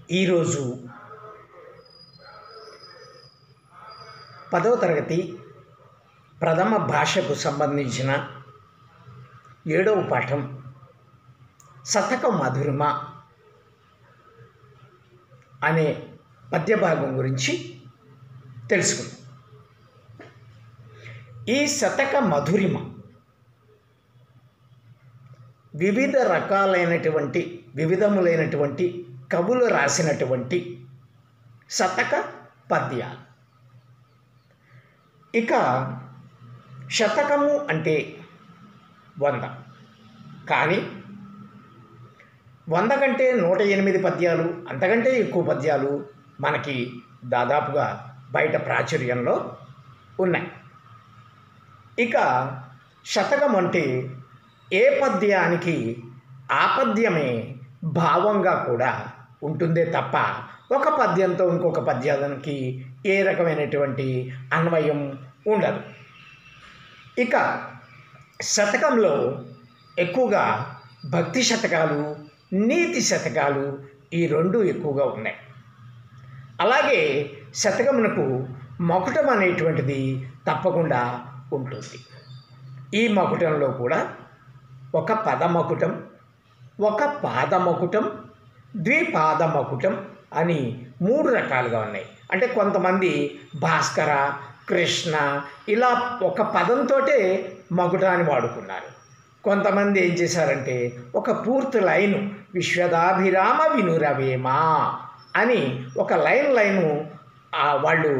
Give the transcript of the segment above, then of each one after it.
ఈరోజు పదవ తరగతి ప్రథమ భాషకు సంబంధించిన ఏడవ పాఠం శతక మధురిమ అనే పద్యభాగం గురించి తెలుసుకుందాం ఈ శతక మధురిమ వివిధ రకాలైనటువంటి వివిధములైనటువంటి కవులు రాసినటువంటి శతక పద్యాలు ఇక శతకము అంటే వంద కానీ వంద కంటే నూట ఎనిమిది పద్యాలు అంతకంటే ఎక్కువ పద్యాలు మనకి దాదాపుగా బయట ప్రాచుర్యంలో ఉన్నాయి ఇక శతకం అంటే ఏ పద్యానికి ఆ పద్యమే భావంగా కూడా ఉంటుందే తప్ప ఒక పద్యంతో ఇంకొక పద్యానికి ఏ రకమైనటువంటి అన్వయం ఉండదు ఇక శతకంలో ఎక్కువగా భక్తి శతకాలు నీతి శతకాలు ఈ రెండు ఎక్కువగా ఉన్నాయి అలాగే శతకమునకు మకుటం అనేటువంటిది తప్పకుండా ఉంటుంది ఈ మకుటంలో కూడా ఒక పదమకుటం ఒక పాదమకుటం ద్విపాదమకుటం అని మూడు రకాలుగా ఉన్నాయి అంటే కొంతమంది భాస్కర కృష్ణ ఇలా ఒక పదంతోటే మకుటాన్ని వాడుకున్నారు కొంతమంది ఏం చేశారంటే ఒక పూర్తి లైను విశ్వదాభిరామ వినురవేమా అని ఒక లైన్ లైను వాళ్ళు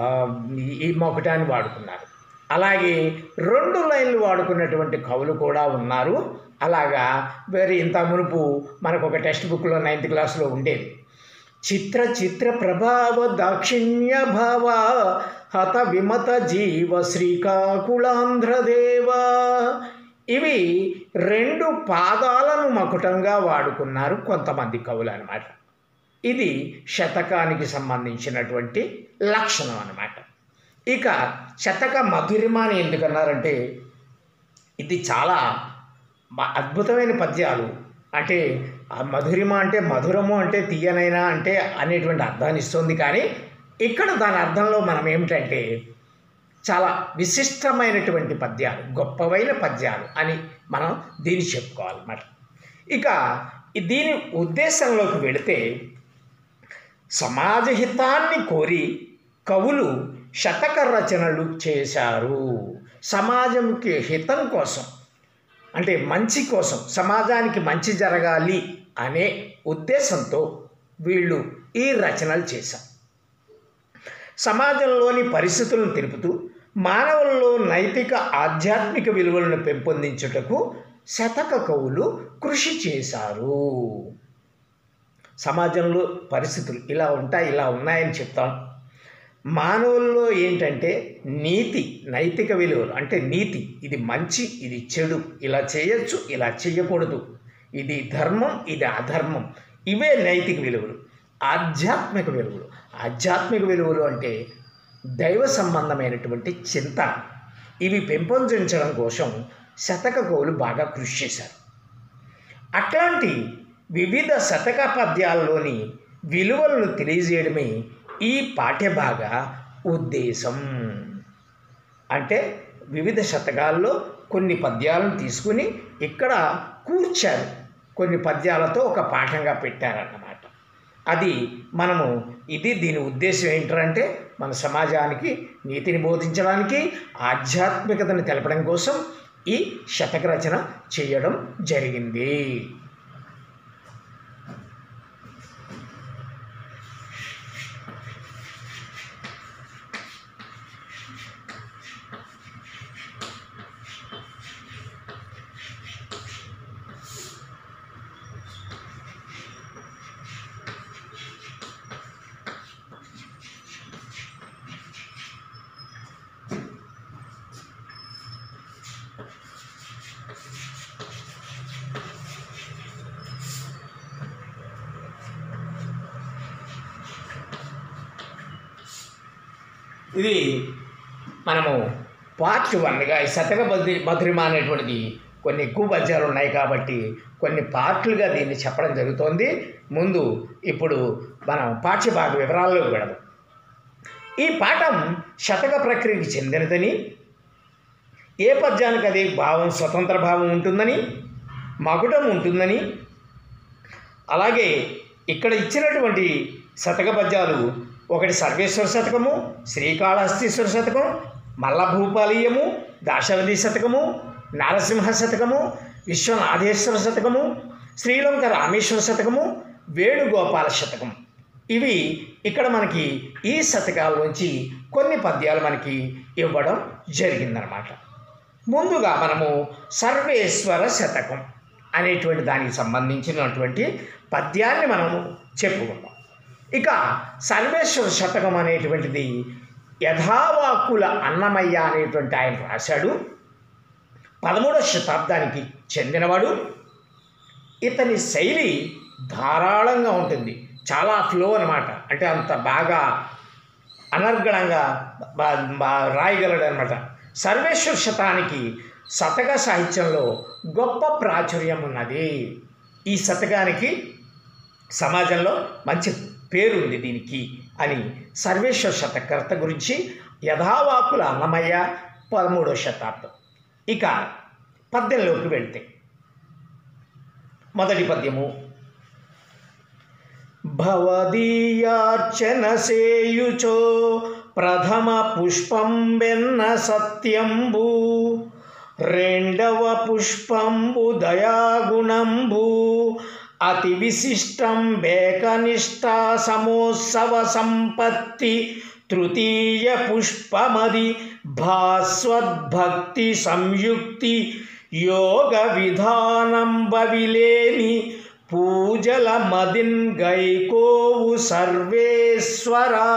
ఈ మొకటాన్ని వాడుకున్నారు అలాగే రెండు లైన్లు వాడుకున్నటువంటి కవులు కూడా ఉన్నారు అలాగా వేరే ఇంత మునుపు మనకు ఒక టెక్స్ట్ బుక్లో నైన్త్ క్లాస్లో ఉండేది చిత్ర చిత్ర ప్రభావ దాక్షిణ్య భావ హత విమత జీవ శ్రీకాకుళాంధ్రదేవ ఇవి రెండు పాదాలను మకుటంగా వాడుకున్నారు కొంతమంది కవులు అనమాట ఇది శతకానికి సంబంధించినటువంటి లక్షణం అన్నమాట ఇక శతక మధురిమ అని ఎందుకన్నారంటే ఇది చాలా అద్భుతమైన పద్యాలు అంటే ఆ మధురిమ అంటే మధురము అంటే తీయనైనా అంటే అనేటువంటి అర్థాన్ని ఇస్తుంది కానీ ఇక్కడ దాని అర్థంలో మనం ఏమిటంటే చాలా విశిష్టమైనటువంటి పద్యాలు గొప్పవైన పద్యాలు అని మనం దీన్ని చెప్పుకోవాలన్నమాట ఇక దీని ఉద్దేశంలోకి వెళితే సమాజహితాన్ని కోరి కవులు శతక రచనలు చేశారు సమాజంకి హితం కోసం అంటే మంచి కోసం సమాజానికి మంచి జరగాలి అనే ఉద్దేశంతో వీళ్ళు ఈ రచనలు చేశారు సమాజంలోని పరిస్థితులను తెలుపుతూ మానవుల్లో నైతిక ఆధ్యాత్మిక విలువలను పెంపొందించుటకు శతక కవులు కృషి చేశారు సమాజంలో పరిస్థితులు ఇలా ఉంటాయి ఇలా ఉన్నాయని చెప్తాం మానవుల్లో ఏంటంటే నీతి నైతిక విలువలు అంటే నీతి ఇది మంచి ఇది చెడు ఇలా చేయొచ్చు ఇలా చేయకూడదు ఇది ధర్మం ఇది అధర్మం ఇవే నైతిక విలువలు ఆధ్యాత్మిక విలువలు ఆధ్యాత్మిక విలువలు అంటే దైవ సంబంధమైనటువంటి చింతన ఇవి పెంపొందించడం కోసం శతక కవులు బాగా కృషి చేశారు అట్లాంటి వివిధ శతక పద్యాల్లోని విలువలను తెలియజేయడమే ఈ పాఠ్యభాగ ఉద్దేశం అంటే వివిధ శతకాల్లో కొన్ని పద్యాలను తీసుకుని ఇక్కడ కూర్చారు కొన్ని పద్యాలతో ఒక పాఠంగా పెట్టారన్నమాట అది మనము ఇది దీని ఉద్దేశం ఏంటంటే మన సమాజానికి నీతిని బోధించడానికి ఆధ్యాత్మికతను తెలపడం కోసం ఈ శతక రచన చేయడం జరిగింది ఇది మనము పార్ట్ వన్గా ఈ శతక బద్రి మధురిమ అనేటువంటిది కొన్ని ఎక్కువ పద్యాలు ఉన్నాయి కాబట్టి కొన్ని పార్ట్లుగా దీన్ని చెప్పడం జరుగుతోంది ముందు ఇప్పుడు మనం పాఠ్యభాగ వివరాల్లోకి వెళదాం ఈ పాఠం శతక ప్రక్రియకి చెందినదని ఏ పద్యానికి అది భావం స్వతంత్ర భావం ఉంటుందని మకుటం ఉంటుందని అలాగే ఇక్కడ ఇచ్చినటువంటి శతక పద్యాలు ఒకటి సర్వేశ్వర శతకము శ్రీకాళహస్తీశ్వర శతకం మల్లభూపాలీయము దాశవతి శతకము నారసింహ శతకము విశ్వనాథేశ్వర శతకము శ్రీలంక రామేశ్వర శతకము వేణుగోపాల శతకం ఇవి ఇక్కడ మనకి ఈ శతకాల్లోంచి కొన్ని పద్యాలు మనకి ఇవ్వడం జరిగిందనమాట ముందుగా మనము సర్వేశ్వర శతకం అనేటువంటి దానికి సంబంధించినటువంటి పద్యాన్ని మనము చెప్పుకుందాం ఇక సర్వేశ్వర శతకం అనేటువంటిది యథావాకుల అన్నమయ్య అనేటువంటి ఆయన రాశాడు పదమూడవ శతాబ్దానికి చెందినవాడు ఇతని శైలి ధారాళంగా ఉంటుంది చాలా ఫ్లో అనమాట అంటే అంత బాగా అనర్గళంగా బా- బా- రాయగలడు అనమాట సర్వేశ్వర శతానికి శతక సాహిత్యంలో గొప్ప ప్రాచుర్యం ఉన్నది ఈ శతకానికి సమాజంలో మంచి పేరుంది దీనికి అని సర్వేశ్వర శతకర్త గురించి యథావాకుల అన్నమయ్య పదమూడవ శతాబ్దం ఇక పద్యంలోకి వెళ్తే మొదటి పద్యము భవదీయార్చన సేయుచో ప్రథమ పుష్పం వెన్న సత్యంబు రెండవ పుష్పంబు దయాగుణంబు అతి విశిష్టం బేకనిష్టా సమోత్సవ సంపత్తి తృతీయ పుష్పమది భాస్వద్భక్తి సంయుక్తి యోగ విధానం బవిలేని పూజల మదిన్ గైకోవు సర్వేశ్వరా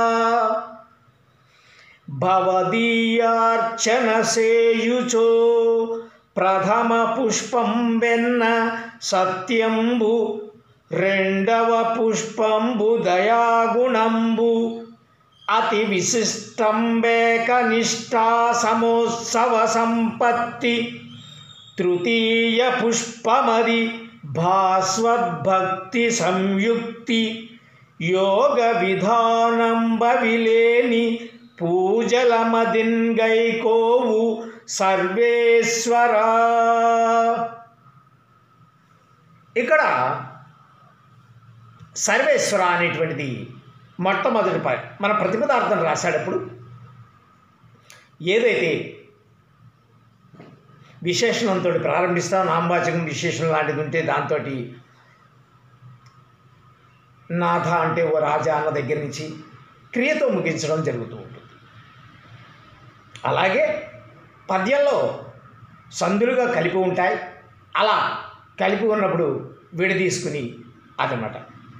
భవదీయార్చన సేయుచో ప్రథమ పుష్పం వెన్న సత్యంబు రెండవ పుష్పంబు దయాగుణంబు అతి విశిష్టం వేకనిష్టా సమోత్సవ సంపత్తి తృతీయ పుష్పమది భాస్వద్భక్తి సంయుక్తి యోగ విధానం బవిలేని పూజల మదిన్ గైకోవు సర్వేశ్వరా ఇక్కడ సర్వేశ్వర అనేటువంటిది మొట్టమొదటి ప మన ప్రతిపదార్థం రాశాడప్పుడు ఏదైతే విశేషణంతో ప్రారంభిస్తాం నామవాచకం విశేషణం లాంటిది ఉంటే దాంతో నాథ అంటే ఓ రాజా అన్న దగ్గర నుంచి క్రియతో ముగించడం జరుగుతూ ఉంటుంది అలాగే పద్యంలో సందులుగా కలిపి ఉంటాయి అలా కలిపి ఉన్నప్పుడు విడదీసుకుని అదనమాట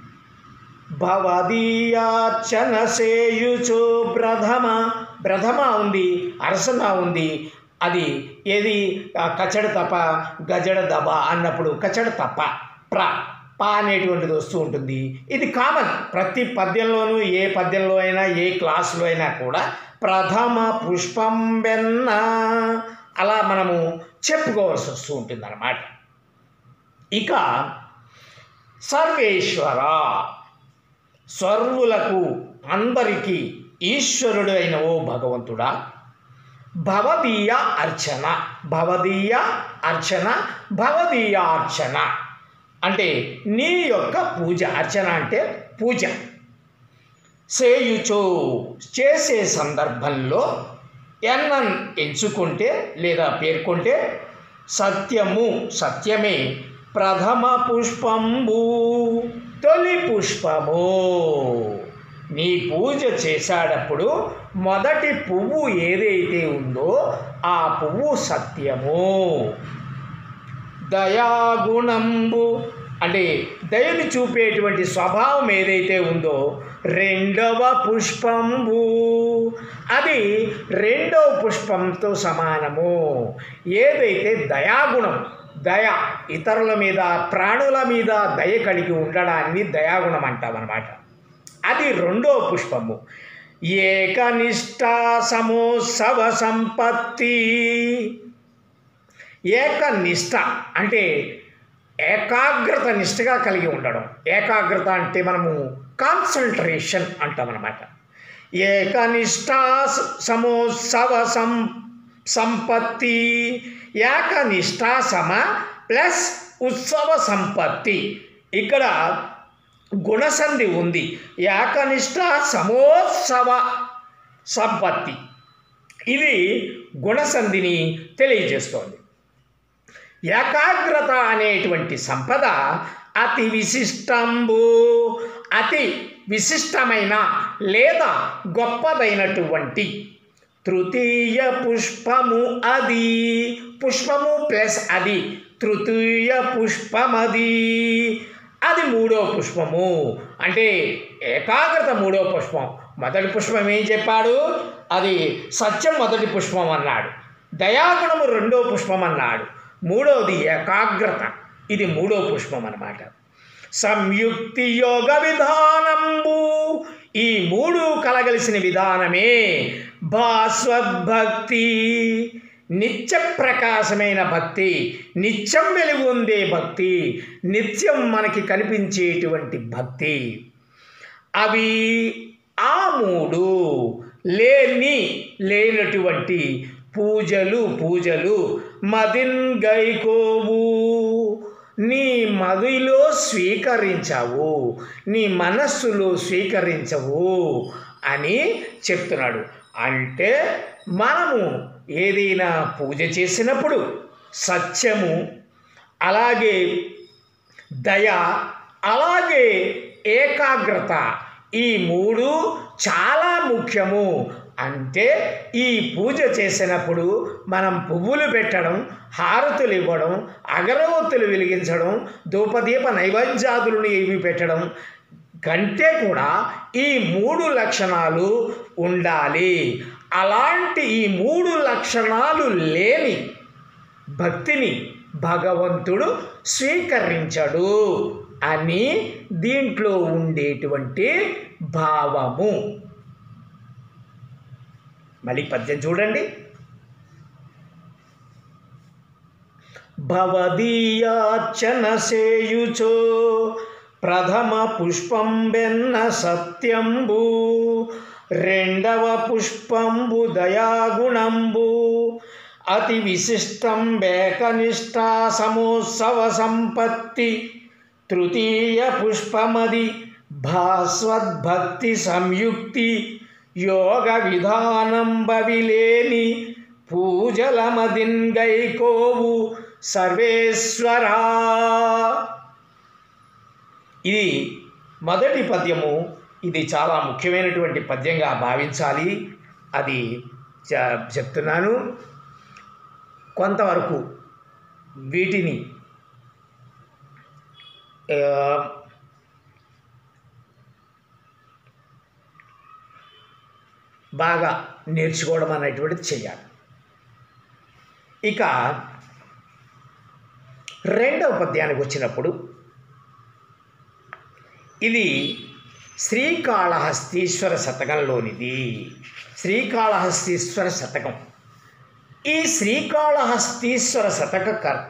భవదీయార్చన సేయుచు ప్రథమ ప్రథమ ఉంది అరసన ఉంది అది ఏది ఆ, కచడ తప గజడ దబ అన్నప్పుడు కచడ తప్ప ప్ర పా అనేటువంటిది వస్తూ ఉంటుంది ఇది కామన్ ప్రతి పద్యంలోనూ ఏ పద్యంలో అయినా ఏ క్లాసులో అయినా కూడా ప్రథమ పుష్పం వెన్న అలా మనము చెప్పుకోవాల్సి వస్తూ ఉంటుంది అన్నమాట ఇక సర్వేశ్వర సర్వులకు అందరికీ ఈశ్వరుడు అయిన ఓ భగవంతుడా భవదీయ అర్చన భవదీయ అర్చన భవదీయ అర్చన అంటే నీ యొక్క పూజ అర్చన అంటే పూజ సేయుచో చేసే సందర్భంలో ఎన్నన్ ఎంచుకుంటే లేదా పేర్కొంటే సత్యము సత్యమే ప్రథమ పుష్పంబు తొలి పుష్పము నీ పూజ చేశాడప్పుడు మొదటి పువ్వు ఏదైతే ఉందో ఆ పువ్వు సత్యము దయాగుణంబు అంటే దయను చూపేటువంటి స్వభావం ఏదైతే ఉందో రెండవ పుష్పంబు అది రెండవ పుష్పంతో సమానము ఏదైతే దయాగుణం దయ ఇతరుల మీద ప్రాణుల మీద దయ కలిగి ఉండడాన్ని దయాగుణం అంటామన్నమాట అది రెండో పుష్పము ఏకనిష్ట సమోత్సవ సంపత్తి ఏకనిష్ట అంటే ఏకాగ్రత నిష్టగా కలిగి ఉండడం ఏకాగ్రత అంటే మనము కాన్సన్ట్రేషన్ అంటాం అన్నమాట ఏకనిష్టా సమోత్సవ సం సంపత్తి ఏకనిష్టా సమ ప్లస్ ఉత్సవ సంపత్తి ఇక్కడ గుణసంధి ఉంది ఏకనిష్ట సమోత్సవ సంపత్తి ఇది గుణసంధిని తెలియజేస్తోంది ఏకాగ్రత అనేటువంటి సంపద అతి విశిష్టంబు అతి విశిష్టమైన లేదా గొప్పదైనటువంటి తృతీయ పుష్పము అది పుష్పము ప్లస్ అది తృతీయ పుష్పమది అది మూడో పుష్పము అంటే ఏకాగ్రత మూడో పుష్పం మొదటి పుష్పం ఏం చెప్పాడు అది సత్యం మొదటి పుష్పం అన్నాడు దయాగుణము రెండో పుష్పం అన్నాడు మూడవది ఏకాగ్రత ఇది మూడో పుష్పం అన్నమాట సంయుక్తి యోగ విధానంబు ఈ మూడు కలగలిసిన విధానమే భాస్వద్భక్తి నిత్య ప్రకాశమైన భక్తి నిత్యం వెలుగు ఉండే భక్తి నిత్యం మనకి కనిపించేటువంటి భక్తి అవి ఆ మూడు లేని లేనటువంటి పూజలు పూజలు మదిన్ గైకోవు నీ మదిలో స్వీకరించవు నీ మనస్సులో స్వీకరించవు అని చెప్తున్నాడు అంటే మనము ఏదైనా పూజ చేసినప్పుడు సత్యము అలాగే దయ అలాగే ఏకాగ్రత ఈ మూడు చాలా ముఖ్యము అంటే ఈ పూజ చేసినప్పుడు మనం పువ్వులు పెట్టడం హారతులు ఇవ్వడం అగరవత్తులు వెలిగించడం ధూపదీప నైవేద్యాదులను ఇవి పెట్టడం కంటే కూడా ఈ మూడు లక్షణాలు ఉండాలి అలాంటి ఈ మూడు లక్షణాలు లేని భక్తిని భగవంతుడు స్వీకరించడు అని దీంట్లో ఉండేటువంటి భావము మళ్ళీ పద్యం చూడండి భవదీయార్చన సేయుచో ప్రథమ పుష్పం వెన్న సత్యంబు రెండవ పుష్పంబు దయాగుణంబు అతి విశిష్టం వేకనిష్టా సమోత్సవ సంపత్తి తృతీయ పుష్పమది భాస్వద్భక్తి సంయుక్తి యోగ విధానం బవిలేని పూజల మదిన్గైకోవు సర్వేశ్వరా ఇది మొదటి పద్యము ఇది చాలా ముఖ్యమైనటువంటి పద్యంగా భావించాలి అది చె- చెప్తున్నాను కొంతవరకు వీటిని ఆ, బాగా నేర్చుకోవడం అనేటువంటిది చేయాలి ఇక రెండవ పద్యానికి వచ్చినప్పుడు ఇది శ్రీకాళహస్తీశ్వర శతకంలోనిది శ్రీకాళహస్తీశ్వర శతకం ఈ శ్రీకాళహస్తీశ్వర శతకకర్త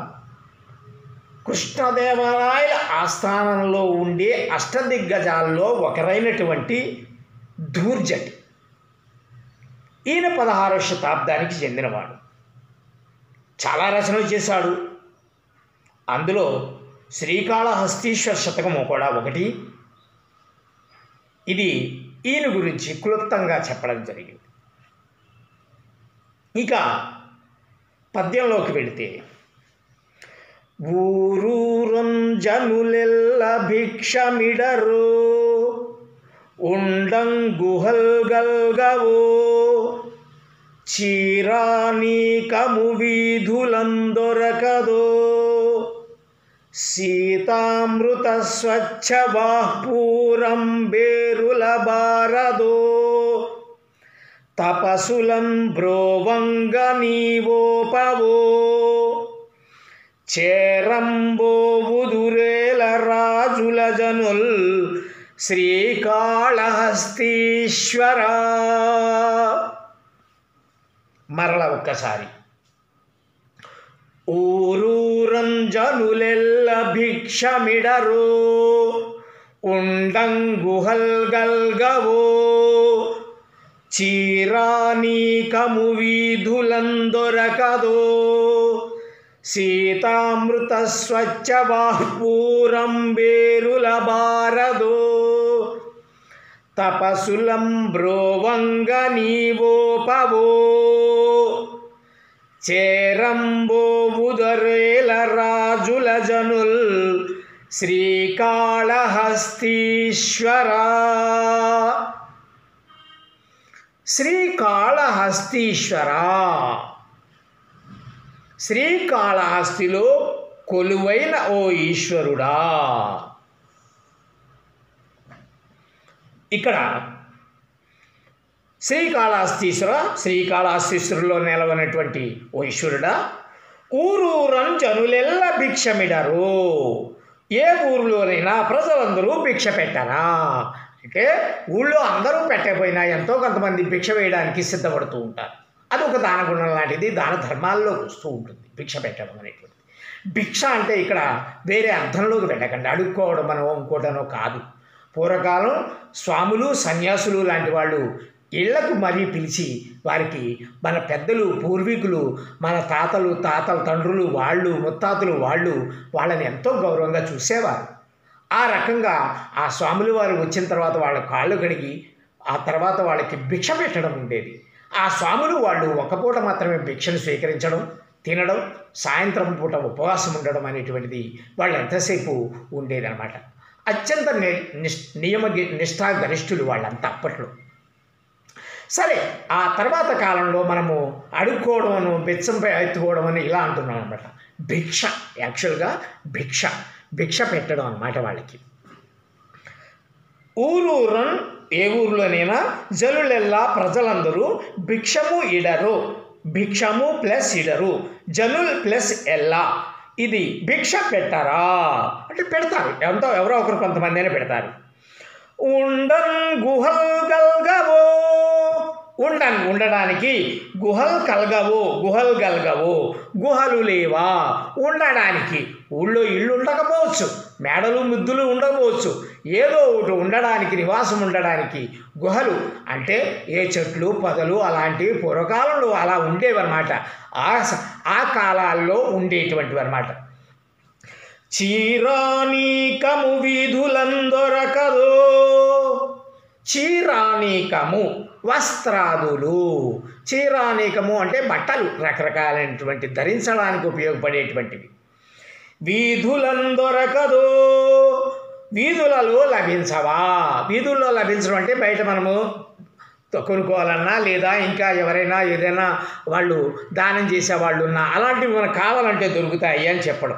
కృష్ణదేవరాయల ఆస్థానంలో ఉండే అష్టదిగ్గజాల్లో ఒకరైనటువంటి ధూర్జటి ఈయన పదహారవ శతాబ్దానికి చెందినవాడు చాలా రచనలు చేశాడు అందులో శ్రీకాళహస్తీశ్వర శతకము కూడా ఒకటి ఇది ఈయన గురించి క్లుప్తంగా చెప్పడం జరిగింది ఇక పద్యంలోకి వెళితే ఊరూరం జనులెల్ల భిక్షమిడరు ఉండం గుహల్ గల్గవో చీరానీకము వీధులందొరకదో సీతామృత స్వచ్ఛ బాహ్పూరం బేరుల బారదో తపసులం బ్రోవంగ నీవోపవో చేరంబోవుదురేల రాజుల జనుల్ శ్రీకాళహస్తీశ్వరా మరల ఒక్కసారి ఊరూరంజనులెల్ల భిక్షమిడరో ఉండంగుహల్గల్గవో చీరానీకము వీధులందొరకదో సీతామృత స్వచ్ఛ బాహ్పూరం వేరుల బారదో తపసులం బ్రోవంగ నీవోపవో చేరంబో ఉదరేల రాజుల జనుల్ శ్రీకాళహస్తీశ్వరా శ్రీకాళహస్తీశ్వరా శ్రీకాళహస్తిలో కొలువైన ఓ ఈశ్వరుడా ఇక్కడ శ్రీకాళహస్తీశ్వర శ్రీకాళహస్తీశ్వరులో నిలవనటువంటి ఓ ఈశ్వరుడా ఊరూరం జనులెల్ల భిక్షమిడరు ఏ ఊరిలోనైనా ప్రజలందరూ భిక్ష పెట్టరా అంటే ఊళ్ళో అందరూ పెట్టకపోయినా ఎంతో కొంతమంది భిక్ష వేయడానికి సిద్ధపడుతూ ఉంటారు అది ఒక దాన గుణం లాంటిది దాన ధర్మాల్లో వస్తూ ఉంటుంది భిక్ష పెట్టడం అనేటువంటిది భిక్ష అంటే ఇక్కడ వేరే అర్థంలోకి వెళ్ళకండి అడుక్కోవడం మనో ఇంకోటనో కాదు పూర్వకాలం స్వాములు సన్యాసులు లాంటి వాళ్ళు ఇళ్లకు మరీ పిలిచి వారికి మన పెద్దలు పూర్వీకులు మన తాతలు తాతల తండ్రులు వాళ్ళు ముత్తాతలు వాళ్ళు వాళ్ళని ఎంతో గౌరవంగా చూసేవారు ఆ రకంగా ఆ స్వాములు వారు వచ్చిన తర్వాత వాళ్ళ కాళ్ళు కడిగి ఆ తర్వాత వాళ్ళకి భిక్ష పెట్టడం ఉండేది ఆ స్వాములు వాళ్ళు ఒక పూట మాత్రమే భిక్షను స్వీకరించడం తినడం సాయంత్రం పూట ఉపవాసం ఉండడం అనేటువంటిది వాళ్ళు ఎంతసేపు ఉండేదన్నమాట అత్యంత ని నిష్ నియమ నిష్ఠా గరిష్ఠులు వాళ్ళంతా అప్పట్లో సరే ఆ తర్వాత కాలంలో మనము అడుక్కోవడం బిచ్చంపై ఎత్తుకోవడం అని ఇలా అంటున్నాం అనమాట భిక్ష యాక్చువల్గా భిక్ష భిక్ష పెట్టడం అన్నమాట వాళ్ళకి ఊరూరన్ ఏ ఊరిలోనైనా జనులెల్లా ప్రజలందరూ భిక్షము ఇడరు భిక్షము ప్లస్ ఇడరు జనుల్ ప్లస్ ఎల్లా ఇది భిక్ష పెట్టరా అంటే పెడతారు ఎంతో ఎవరో ఒకరు కొంతమంది అయినా పెడతారు ఉండన్ గుహల్ గల్గవో ఉండన్ ఉండడానికి గుహలు కలగవు గుహలు గలగవు గుహలు లేవా ఉండడానికి ఊళ్ళో ఇళ్ళు ఉండకపోవచ్చు మేడలు ముద్దులు ఉండకపోవచ్చు ఏదో ఒకటి ఉండడానికి నివాసం ఉండడానికి గుహలు అంటే ఏ చెట్లు పొదలు అలాంటివి పూర్వకాలంలో అలా ఉండేవన్నమాట ఆ స- ఆ కాలాల్లో ఉండేటువంటివి అనమాట చీరానీకము వీధులందొరకదో చీరానీకము వస్త్రాదులు చీరానీకము అంటే బట్టలు రకరకాలైనటువంటి ధరించడానికి ఉపయోగపడేటువంటివి వీధులందొరకదో వీధులలో లభించవా వీధుల్లో లభించడం అంటే బయట మనము కొనుక్కోవాలన్నా లేదా ఇంకా ఎవరైనా ఏదైనా వాళ్ళు దానం చేసేవాళ్ళు ఉన్నా అలాంటివి మనకు కావాలంటే దొరుకుతాయి అని చెప్పడం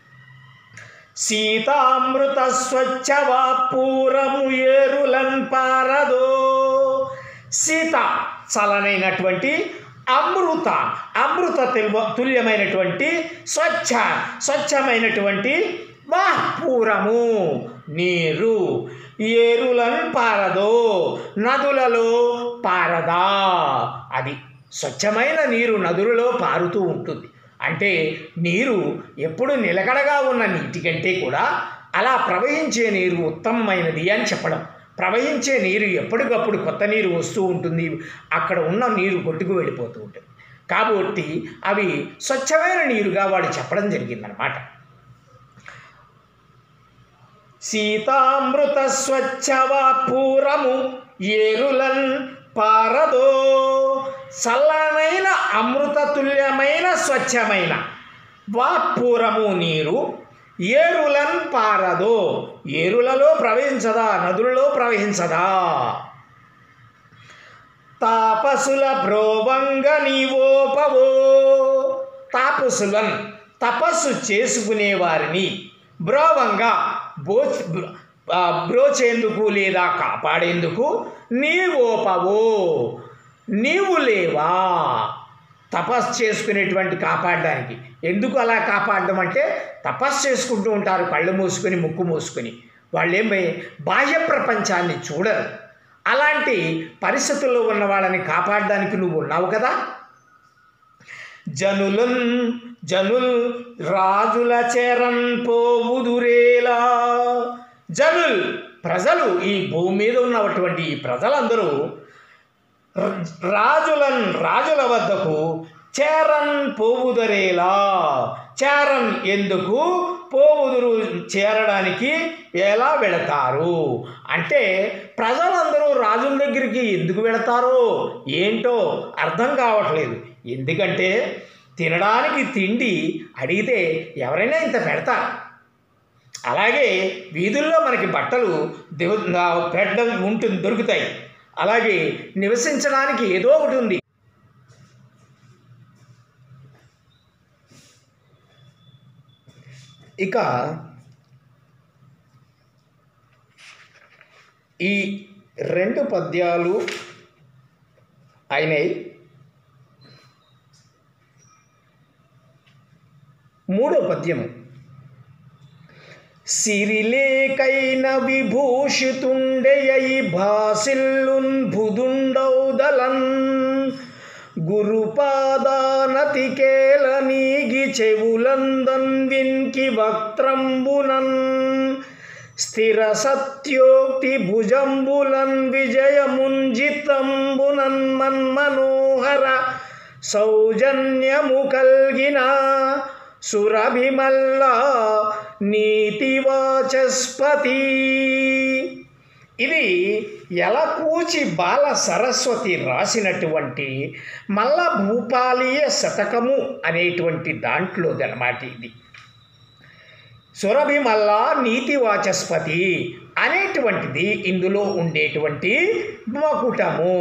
సీతామృత స్వచ్ఛ వాపూరము ఏరులన్ పారదో సీత చలనైనటువంటి అమృత అమృత తెల్వ తుల్యమైనటువంటి స్వచ్ఛ స్వచ్ఛమైనటువంటి వాపూరము నీరు ఏరులను పారదో నదులలో పారదా అది స్వచ్ఛమైన నీరు నదులలో పారుతూ ఉంటుంది అంటే నీరు ఎప్పుడు నిలకడగా ఉన్న నీటి కంటే కూడా అలా ప్రవహించే నీరు ఉత్తమమైనది అని చెప్పడం ప్రవహించే నీరు ఎప్పటికప్పుడు కొత్త నీరు వస్తూ ఉంటుంది అక్కడ ఉన్న నీరు కొట్టుకు వెళ్ళిపోతూ ఉంటుంది కాబట్టి అవి స్వచ్ఛమైన నీరుగా వాడు చెప్పడం జరిగిందనమాట సీతామృత స్వచ్ఛవా పూరము ఏరులన్ పారదో చల్లనైన అమృతతుల్యమైన స్వచ్ఛమైన వాపూరము నీరు ఏరులన్ పారదో ఏరులలో ప్రవహించదా నదులలో ప్రవహించదా తాపసుల ప్రోవంగ నీవోపవో తాపసులన్ తపస్సు చేసుకునే వారిని బ్రోవంగా బో ఆ, బ్రోచేందుకు లేదా కాపాడేందుకు నీవోపవో నీవు లేవా తపస్సు చేసుకునేటువంటి కాపాడడానికి ఎందుకు అలా కాపాడడం అంటే తపస్సు చేసుకుంటూ ఉంటారు కళ్ళు మూసుకొని ముక్కు మూసుకొని వాళ్ళేమి బాహ్య ప్రపంచాన్ని చూడరు అలాంటి పరిస్థితుల్లో ఉన్న వాళ్ళని కాపాడడానికి నువ్వు ఉన్నావు కదా జనులన్ జనుల్ రాజుల చెరన్ పోవుదురేలా జనుల్ ప్రజలు ఈ భూమి మీద ఉన్నటువంటి ఈ ప్రజలందరూ ర- రాజులన్ రాజుల వద్దకు చేరన్ పోవుదరేలా చేరన్ ఎందుకు పోవుదురు చేరడానికి ఎలా వెళతారు అంటే ప్రజలందరూ రాజుల దగ్గరికి ఎందుకు వెళతారో ఏంటో అర్థం కావట్లేదు ఎందుకంటే తినడానికి తిండి అడిగితే ఎవరైనా ఇంత పెడతారు అలాగే వీధుల్లో మనకి బట్టలు దిగు పెట్ట ఉంటుంది దొరుకుతాయి అలాగే నివసించడానికి ఏదో ఒకటి ఉంది ఇక ఈ రెండు పద్యాలు అయినాయి మూడో పద్యము సిరిలేకైన విభూషితుండెయై భాసిల్లున్ భుదుండౌదలన్ గురుపాదానతికేల నీగి చెవులందన్ విన్కి వక్త్రంబునన్ స్థిర సత్యోక్తి భుజంబులన్ విజయముంజితంబునన్ మన్మనోహర సౌజన్యము కల్గిన సురభిమల్ల నీతివాచస్పతి ఇది ఎలకూచి బాల సరస్వతి రాసినటువంటి మల్ల భూపాలీయ శతకము అనేటువంటి దాంట్లోదనమాట ఇది సురభిమల్ల నీతి వాచస్పతి అనేటువంటిది ఇందులో ఉండేటువంటి మకుటము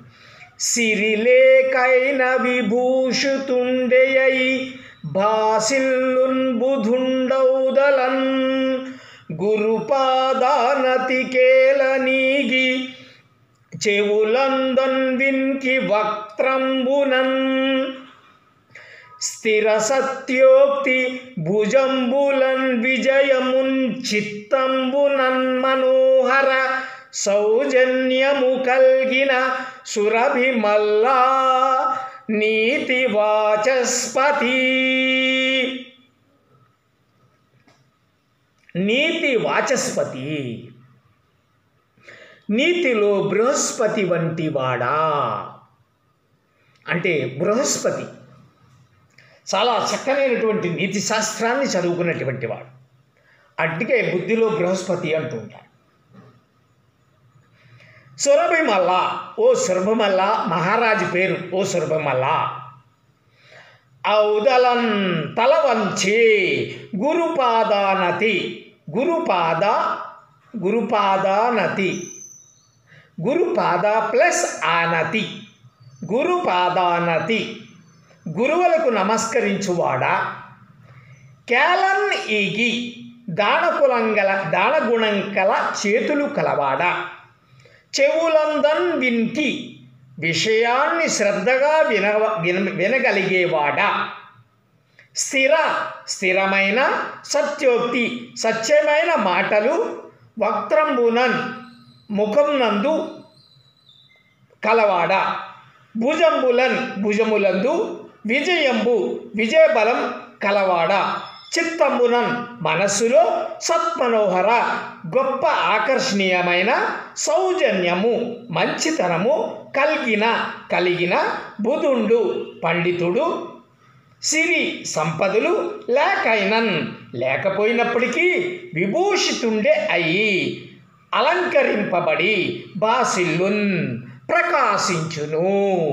సిరిలేకైన విభూషుతుండెయై భాసిల్లున్ బుధుండౌదలన్ గురుపాదానతికేల నీగి చెవులందన్ విన్కి వక్త్రంబునన్ స్థిర సత్యోక్తి భుజంబులన్ విజయమున్ చిత్తంబునన్ మనోహర సౌజన్యము కల్గిన సురభిమల్లా నీతి వాచస్పతి నీతి వాచస్పతి నీతిలో బృహస్పతి వంటి వాడా అంటే బృహస్పతి చాలా చక్కనైనటువంటి నీతి శాస్త్రాన్ని చదువుకున్నటువంటి వాడు అందుకే బుద్ధిలో బృహస్పతి అంటూ ఉంటారు సురభిమల్ల ఓ సురభమల్ల మహారాజు పేరు ఓ సురభమల్ల ఔదలన్ తల వంచి గురుపాదానతి గురుపాద గురుపాదానతి గురుపాద ప్లస్ ఆనతి గురుపాదానతి గురువులకు నమస్కరించువాడా కేలన్ ఈగి దానకులంగల దానగుణం కల చేతులు కలవాడా చెవులందన్ వింటి విషయాన్ని శ్రద్ధగా విన విన వినగలిగేవాడా స్థిర స్థిరమైన సత్యోక్తి సత్యమైన మాటలు వక్త్రంబునన్ ముఖం నందు కలవాడా భుజంబులన్ భుజములందు విజయంబు విజయబలం కలవాడా చిత్తంబునన్ మనస్సులో సత్మనోహర గొప్ప ఆకర్షణీయమైన సౌజన్యము మంచితనము కలిగిన కలిగిన బుధుండు పండితుడు సిరి సంపదలు లేకైనన్ లేకపోయినప్పటికీ విభూషితుండే అయి అలంకరింపబడి బాసిల్లున్ ప్రకాశించును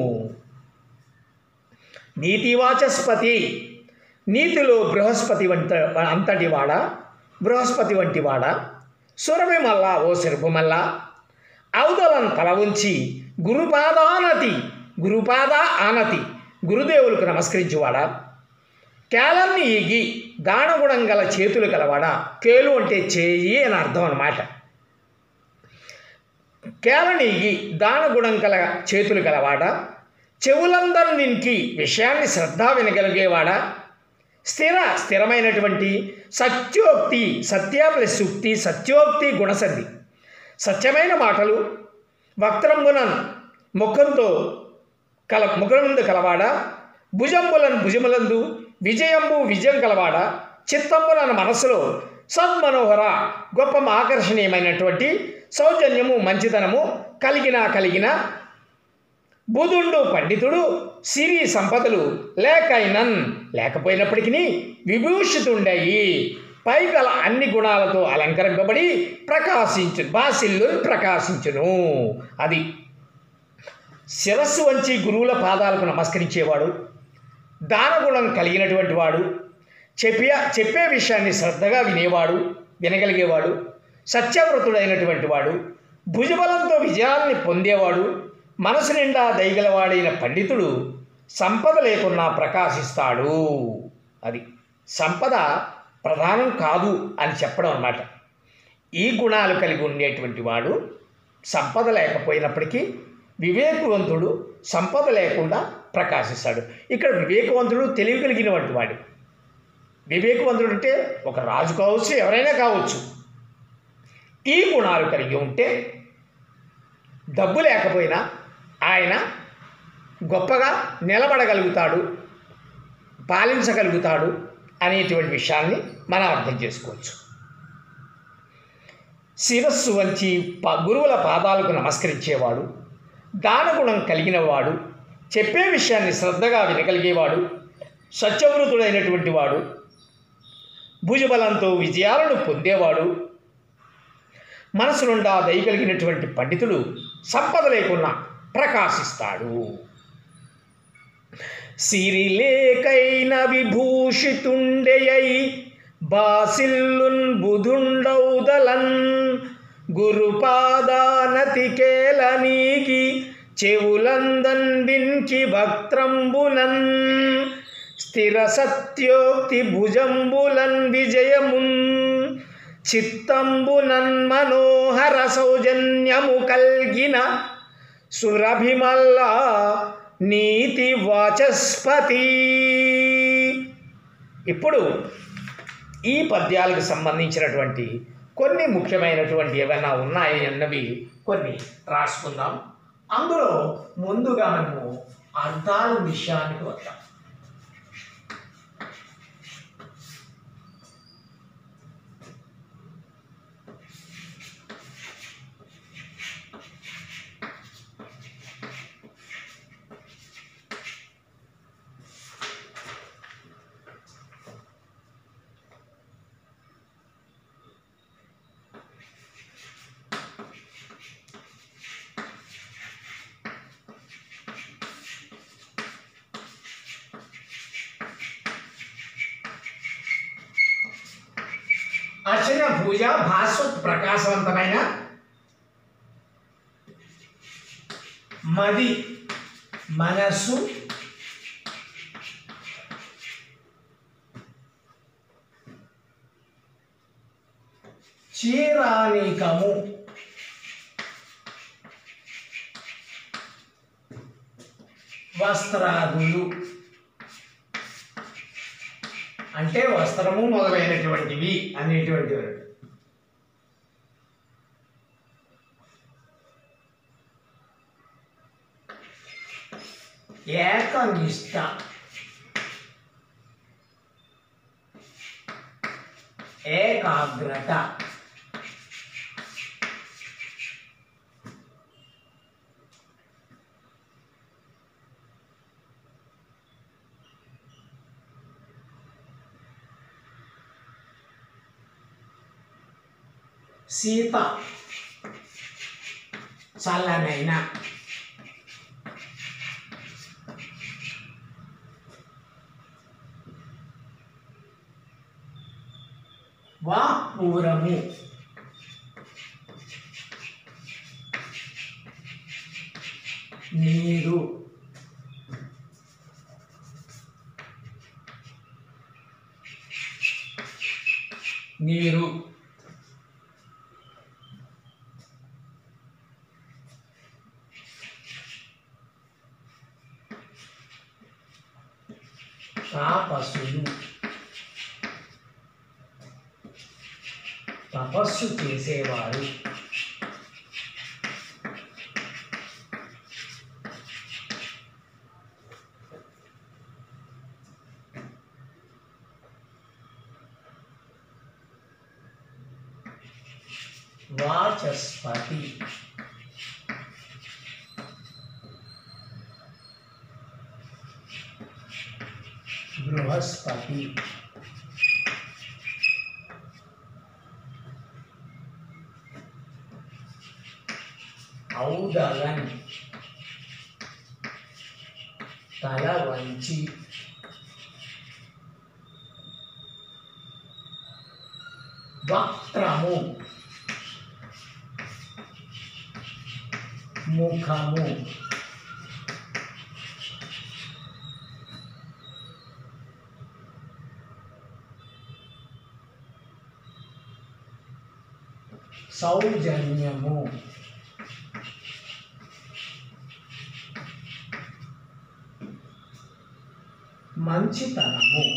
నీతివాచస్పతి నీతిలో బృహస్పతి వంట అంతటి వాడ బృహస్పతి వంటి వాడ సురభిమల్ల ఓ సిరుపుమల్ల ఔదలను తల ఉంచి గురుపాదానతి గురుపాద ఆనతి గురుదేవులకు నమస్కరించువాడా కేలన్ని ఈగి దానగుణం గల చేతులు గలవాడా కేలు అంటే చేయి అని అర్థం అన్నమాట కేలనీగి దానగుణం కల చేతులు గలవాడా చెవులందరినికి విషయాన్ని శ్రద్ధ వినగలిగేవాడా స్థిర స్థిరమైనటువంటి సత్యోక్తి సత్య ప్లస్ సుక్తి సత్యోక్తి గుణసంధి సత్యమైన మాటలు వక్త్రంబునన్ ముఖంతో కల ముఖం ముందు కలవాడా భుజంబులను భుజములందు విజయంబు విజయం కలవాడ చిత్తంబులన మనస్సులో సద్మనోహర గొప్ప ఆకర్షణీయమైనటువంటి సౌజన్యము మంచితనము కలిగిన కలిగిన బుధుండు పండితుడు సిరి సంపదలు లేకైనన్ లేకపోయినప్పటికీ విభూషితుండయి పైగల అన్ని గుణాలతో అలంకరింపబడి ప్రకాశించు బాసిల్లు ప్రకాశించును అది శిరస్సు వంచి గురువుల పాదాలకు నమస్కరించేవాడు దానగుణం కలిగినటువంటి వాడు చెప్పే చెప్పే విషయాన్ని శ్రద్ధగా వినేవాడు వినగలిగేవాడు సత్యవ్రతుడైనటువంటి వాడు భుజబలంతో విజయాల్ని పొందేవాడు మనసు నిండా దయగలవాడైన పండితుడు సంపద లేకున్నా ప్రకాశిస్తాడు అది సంపద ప్రధానం కాదు అని చెప్పడం అన్నమాట ఈ గుణాలు కలిగి ఉండేటువంటి వాడు సంపద లేకపోయినప్పటికీ వివేకవంతుడు సంపద లేకుండా ప్రకాశిస్తాడు ఇక్కడ వివేకవంతుడు తెలివి కలిగినటువంటి వాడు వివేకవంతుడు అంటే ఒక రాజు కావచ్చు ఎవరైనా కావచ్చు ఈ గుణాలు కలిగి ఉంటే డబ్బు లేకపోయినా ఆయన గొప్పగా నిలబడగలుగుతాడు పాలించగలుగుతాడు అనేటువంటి విషయాన్ని మనం అర్థం చేసుకోవచ్చు శిరస్సు వంచి ప- గురువుల పాదాలకు నమస్కరించేవాడు దానగుణం కలిగిన వాడు చెప్పే విషయాన్ని శ్రద్ధగా వినగలిగేవాడు సత్యవృతుడైనటువంటి వాడు భుజబలంతో విజయాలను పొందేవాడు మనసు నుండా దయ కలిగినటువంటి పండితుడు సంపద లేకున్నా ప్రకాశిస్తాడు సిరిలేకైన విభూషితుండెయై బాసిల్లున్ బుధుండౌదలన్ గురుపాదానతికేల నీకి చెవులందన్ బింకి వక్త్రంబునన్ స్థిర సత్యోక్తి భుజంబులన్ విజయమున్ చిత్తంబునన్ మనోహర సౌజన్యము కల్గిన సురభిమల్ల నీతి వాచస్పతి ఇప్పుడు ఈ పద్యాలకు సంబంధించినటువంటి కొన్ని ముఖ్యమైనటువంటి ఏమైనా ఉన్నాయి అన్నవి కొన్ని రాసుకుందాం అందులో ముందుగా మనము అర్థాల విషయానికి వద్దాం అర్చన పూజ భాస్వత్ ప్రకాశవంతమైన మది మనస్సు చీరానికము వస్త్రాదులు అంటే వస్త్రము మొదలైనటువంటివి అనేటువంటివి ఏకనిష్ట ఏకాగ్రత సీత చల్లనైన వా పూరము నీరు నీరు తాపసులు తపస్సు చేసేవారు వాచస్పతి బృహస్పతి ఔదలన్ తల వంచి వక్రము ముఖము సౌజన్యము మంచితనము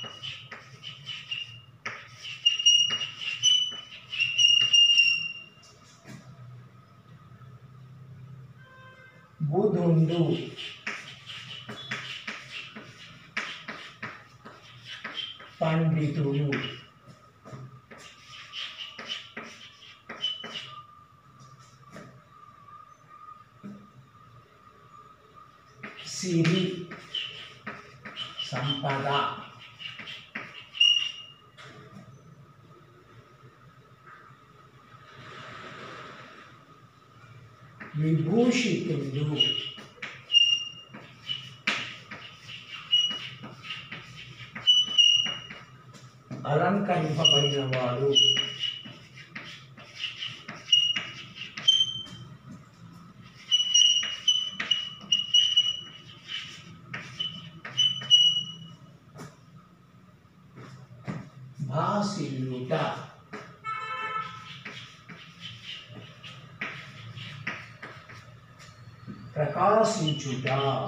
బుధుండు పండితుడు సిరి సంపద విభూషితుడు అలంకరింపబడిన వాడు భాసిల్లుట ప్రకాశించుట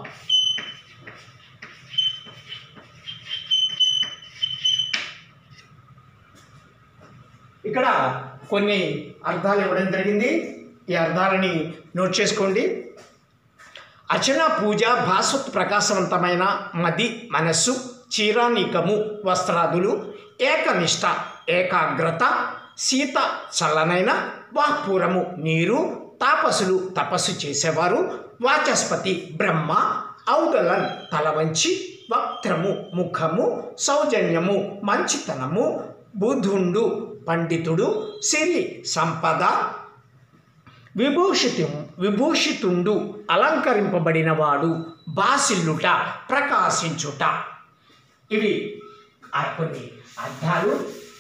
ఇక్కడ కొన్ని అర్థాలు ఇవ్వడం జరిగింది ఈ అర్థాలని నోట్ చేసుకోండి అర్చన పూజ భాస్వత్ ప్రకాశవంతమైన మది మనస్సు చీరానికము వస్త్రాదులు ఏకనిష్ట ఏకాగ్రత సీత చల్లనైన వాక్పూరము నీరు తాపసులు తపస్సు చేసేవారు వాచస్పతి బ్రహ్మ ఔదలన్ తల వంచి వక్త్రము ముఖము సౌజన్యము మంచితనము బుధుండు పండితుడు సిరి సంపద విభూషితు విభూషితుండు అలంకరింపబడినవాడు బాసిల్లుట ప్రకాశించుట ఇవి ఆ కొన్ని అర్థాలు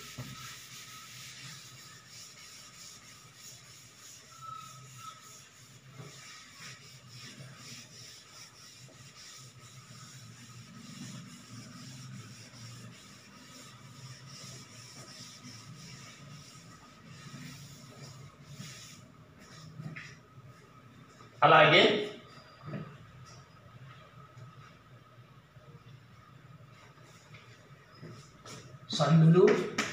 అలాగే సందులు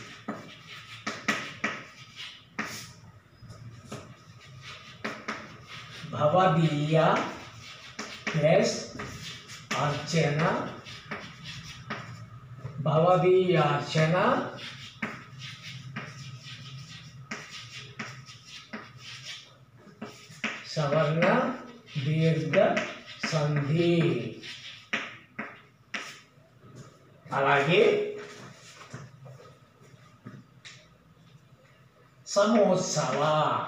భవదీయ ప్లస్ అర్చన భవదీయార్చన సవర్ణ దీర్ఘ సంధి అలాగే సమోత్సవ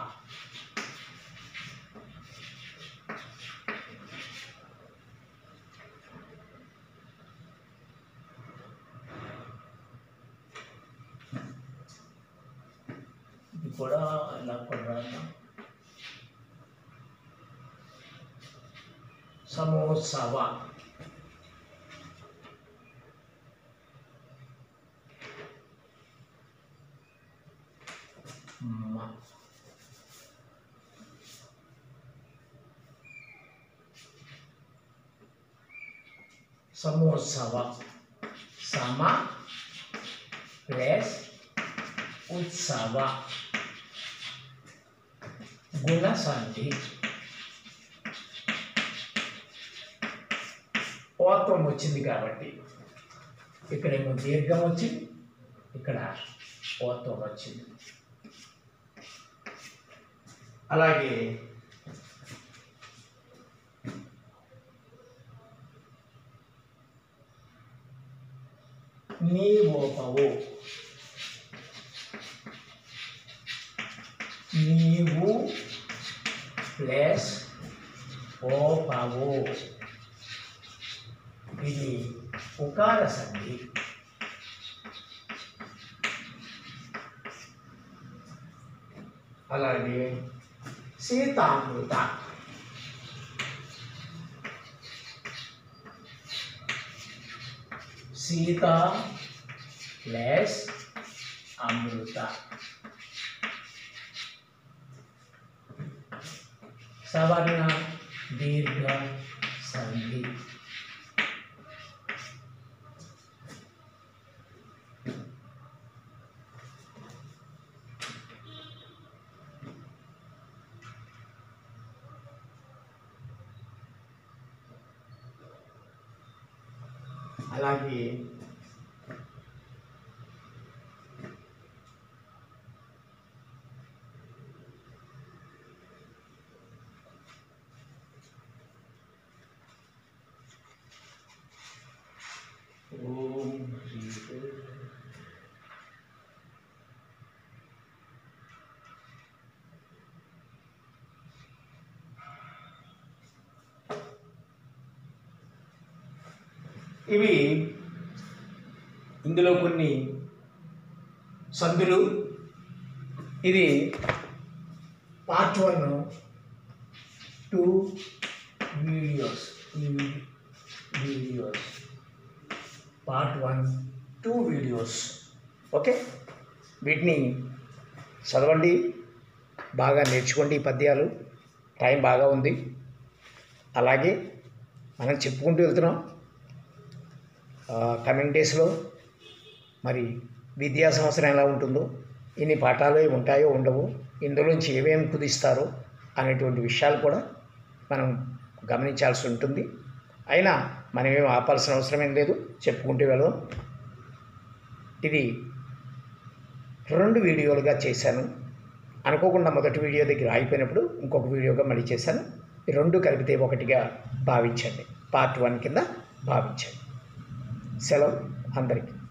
ఇది కూడా ఇలా కూడా రాద్దాం. సమోత్సవ మ. సమోత్సవ సమ ప్లస్ ఉత్సవ గుణ సంధి ఓత్వం వచ్చింది కాబట్టి ఇక్కడేమో దీర్ఘం వచ్చింది ఇక్కడ ఓత్వం వచ్చింది అలాగే నీ ఓపవు నీవు ప్లస్ ఓపవు ఇది ఉకార సంధి అలాగే సీతామృత సీత ప్లస్ అమృత సవర్ణ దీర్ఘ సంధి అలాగే ఓం శ్రీ ఇవి ఇందులో కొన్ని సందులు ఇది పార్ట్ వన్ టూ వీడియోస్ ఈ videos part one two videos okay వీటిని చదవండి బాగా నేర్చుకోండి ఈ పద్యాలు టైం బాగా ఉంది అలాగే మనం చెప్పుకుంటూ వెళ్తున్నాం కమింగ్ డేస్లో మరి విద్యా సంవత్సరం ఎలా ఉంటుందో ఇన్ని పాఠాలు ఉంటాయో ఉండవో ఇందులోంచి ఏమేమి కుదిస్తారో అనేటువంటి విషయాలు కూడా మనం గమనించాల్సి ఉంటుంది అయినా మనమేం ఆపాల్సిన అవసరం ఏం లేదు చెప్పుకుంటూ వెళదాం ఇది రెండు వీడియోలుగా చేశాను అనుకోకుండా మొదటి వీడియో దగ్గర ఆగిపోయినప్పుడు ఇంకొక వీడియోగా మళ్ళీ చేశాను ఈ రెండు కలిపితే ఒకటిగా భావించండి పార్ట్ వన్ కింద భావించండి సెలవు అందరికీ